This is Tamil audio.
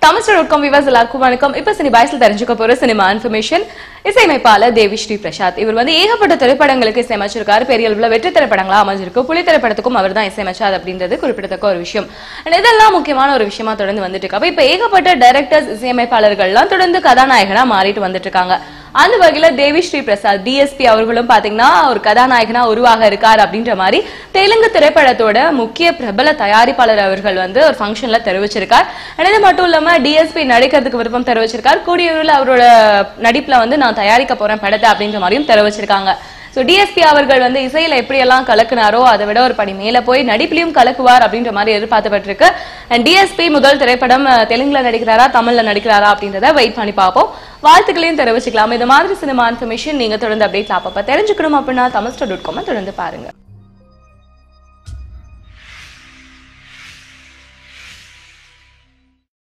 தமிழ் டாட் காம் விவாஸ் எல்லாருக்கும் வணக்கம் இப்ப சினி பாய்ஸ்ல தெரிஞ்சுக்க போற சினிமா இன்ஃபர்மேஷன் இசையமைப்பாளர் தேவி ஸ்ரீ பிரசாத் இவர் வந்து ஏகப்பட்ட திரைப்படங்களுக்கு இசையமைச்சிருக்காரு பெரிய அளவுல வெற்றி திரைப்படங்களா அமைஞ்சிருக்கு புலி திரைப்படத்துக்கும் அவர் தான் இசையமைச்சார் அப்படின்றது குறிப்பிடத்தக்க ஒரு விஷயம் And இதெல்லாம் முக்கியமான ஒரு விஷயமா தொடர்ந்து வந்துட்டு இருக்கு அப்ப இப்ப ஏகப்பட்ட டைரக்டர்ஸ் இசையமைப்பாளர்கள்லாம் தொடர்ந்து கதாநாயகனா மாறிட்டு வந்துட்டு இருக்காங்க அந்த வகையில தேவி ஸ்ரீ பிரசாத் டிஎஸ்பி அவர்களும் பாத்தீங்கன்னா ஒரு கதாநாயகனா உருவாக இருக்கார் அப்படின்ற மாதிரி தெலுங்கு திரைப்படத்தோட முக்கிய பிரபல தயாரிப்பாளர் அவர்கள் வந்து ஒரு ஃபங்க்ஷன்ல தெரிவிச்சிருக்கார் And இது மட்டும் இல்லாம டிஎஸ்பி நடிக்கிறதுக்கு விருப்பம் தெரிவிச்சிருக்கார் கூடிய விரைவில் அவரோட நடிப்புல வந்து நான் தயாரிக்க போறேன் படத்தை அப்படின்ற மாதிரியும் தெரிவிச்சிருக்காங்க சோ டிஎஸ்பி அவர்கள் வந்து இசையில எப்படியெல்லாம் கலக்குனாரோ அதை விட ஒரு படி மேல போய் நடிப்பிலையும் கலக்குவார் அப்படின்ற மாதிரி எதிர்பார்க்கப்பட்டிருக்கு அண்ட் டிஎஸ்பி முதல் திரைப்படம் அஹ், தெலுங்குல நடிக்கிறாரா தமிழ்ல நடிக்கிறாரா அப்படின்றத வெயிட் பண்ணி பார்ப்போம் வாழ்த்துக்களையும் தெரிவிச்சுக்கலாம் இது மாதிரி சினிமா இன்ஃபர்மேஷன் நீங்க தொடர்ந்து அப்டேட்ல அப்பப்ப தெரிஞ்சுக்கணும் அப்படின்னா தமிழ் டாட் காம் தொடர்ந்து பாருங்க